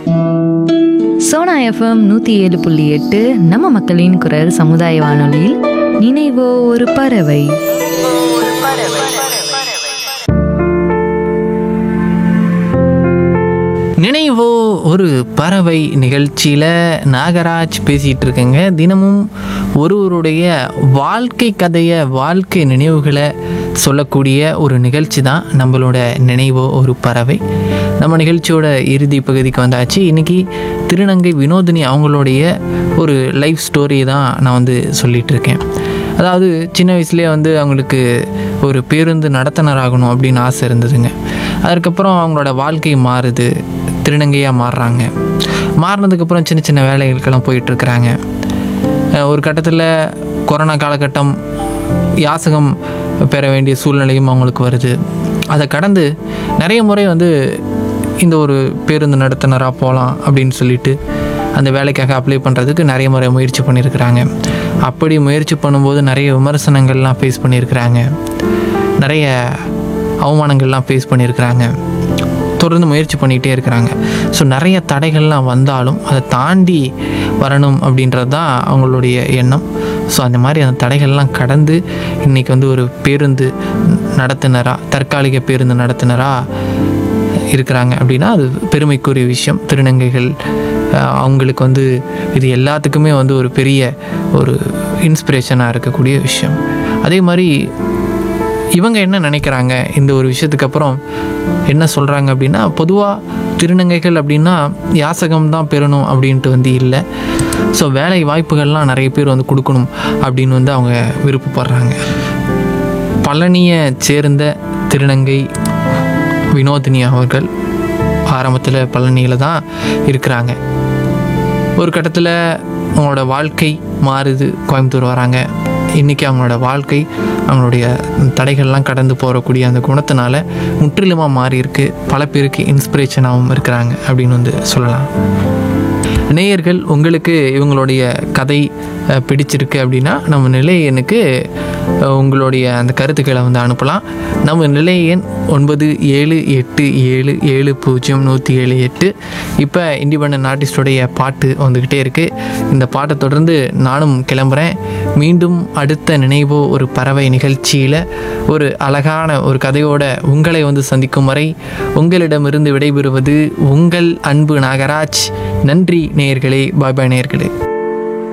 Sona FM நூற்றி ஏழு புள்ளி எட்டு நம்ம மக்களின் குரல் சமுதாய வானொலியில் நினைவோ ஒரு பறவை நினைவோ ஒரு பறவை நிகழ்ச்சியில் நாகராஜ் பேசிகிட்டு இருக்கேங்க தினமும் ஒருவருடைய வாழ்க்கை கதையை வாழ்க்கை நினைவுகளை சொல்லக்கூடிய ஒரு நிகழ்ச்சி தான் நம்மளோட நினைவோ ஒரு பறவை நம்ம நிகழ்ச்சியோட இறுதி பகுதிக்கு வந்தாச்சு இன்றைக்கி திருநங்கை வினோதினி அவங்களுடைய ஒரு லைஃப் ஸ்டோரி தான் நான் வந்து சொல்லிகிட்டு இருக்கேன் அதாவது சின்ன வயசுலேயே வந்து அவங்களுக்கு ஒரு பேருந்து நடத்துனர் ஆகணும் அப்படின்னு ஆசை இருந்ததுங்க அதுக்கப்புறம் அவங்களோட வாழ்க்கை மாறுது திருநங்கையாக மாறுறாங்க மாறினதுக்கப்புறம் சின்ன சின்ன வேலைகளுக்கெல்லாம் போயிட்டுருக்குறாங்க ஒரு கட்டத்தில் கொரோனா காலகட்டம் யாசகம் பெற வேண்டிய சூழ்நிலையும் அவங்களுக்கு வருது அதை கடந்து நிறைய முறை வந்து இந்த ஒரு பேருந்து நடத்துனராக போகலாம் அப்படின்னு சொல்லிட்டு அந்த வேலைக்காக அப்ளை பண்ணுறதுக்கு நிறைய முறை முயற்சி பண்ணியிருக்கிறாங்க அப்படி முயற்சி பண்ணும்போது நிறைய விமர்சனங்கள்லாம் ஃபேஸ் பண்ணியிருக்கிறாங்க நிறைய அவமானங்கள்லாம் ஃபேஸ் பண்ணியிருக்கிறாங்க தொடர்ந்து முயற்சி பண்ணிகிட்டே இருக்கிறாங்க ஸோ நிறைய தடைகள்லாம் வந்தாலும் அதை தாண்டி வரணும் அப்படின்றது தான் அவங்களுடைய எண்ணம் ஸோ அந்த மாதிரி அந்த தடைகள்லாம் கடந்து இன்றைக்கி வந்து ஒரு பேருந்து நடத்துனராக தற்காலிக பேருந்து நடத்துனராக இருக்கிறாங்க அப்படின்னா அது பெருமைக்குரிய விஷயம் திருநங்கைகள் அஹ், அவங்களுக்கு வந்து இது எல்லாத்துக்குமே வந்து ஒரு பெரிய ஒரு இன்ஸ்பிரேஷனாக இருக்கக்கூடிய விஷயம் அதே மாதிரி இவங்க என்ன நினைக்கிறாங்க இந்த ஒரு விஷயத்துக்கு அப்புறம் என்ன சொல்கிறாங்க அப்படின்னா பொதுவாக திருநங்கைகள் அப்படின்னா யாசகம் தான் பெறணும் அப்படின்ட்டு வந்து இல்லை ஸோ வேலை வாய்ப்புகள்லாம் நிறைய பேர் வந்து கொடுக்கணும் அப்படின்னு வந்து அவங்க விருப்பப்படுறாங்க பழனியை சேர்ந்த திருநங்கை வினோதினி அவர்கள் ஆரம்பத்தில் பழனியில் தான் இருக்கிறாங்க ஒரு கட்டத்தில் அவங்களோட வாழ்க்கை மாறுது கோயம்புத்தூர் வராங்க இன்றைக்கி அவங்களோட வாழ்க்கை அவங்களுடைய தடைகள்லாம் கடந்து போகக்கூடிய அந்த குணத்தினால முற்றிலுமாக மாறி இருக்கு பல பேருக்கு இன்ஸ்பிரேஷனாகவும் இருக்கிறாங்க அப்படின்னு வந்து சொல்லலாம் நேயர்கள் உங்களுக்கு இவங்களுடைய கதை அஹ், பிடிச்சிருக்கு அப்படின்னா நம்ம நிலை எண்ணுக்கு அஹ், உங்களுடைய அந்த கருத்துக்களை வந்து அனுப்பலாம் நம்ம நிலை எண் ஒன்பது ஏழு எட்டு ஏழு ஏழு பூஜ்ஜியம் நூற்றி ஏழு எட்டு இப்போ இண்டிபெண்ட் ஆர்டிஸ்டோடைய பாட்டு வந்துக்கிட்டே இருக்குது இந்த பாட்டை தொடர்ந்து நானும் கிளம்புறேன் மீண்டும் அடுத்த நினைவோ ஒரு பறவை நிகழ்ச்சியில் ஒரு அழகான ஒரு கதையோட உங்களை வந்து சந்திக்கும் வரை உங்களிடமிருந்து விடைபெறுவது உங்கள் அன்பு நாகராஜ் நன்றி நேயர்களே பாய் பாய் நேயர்களே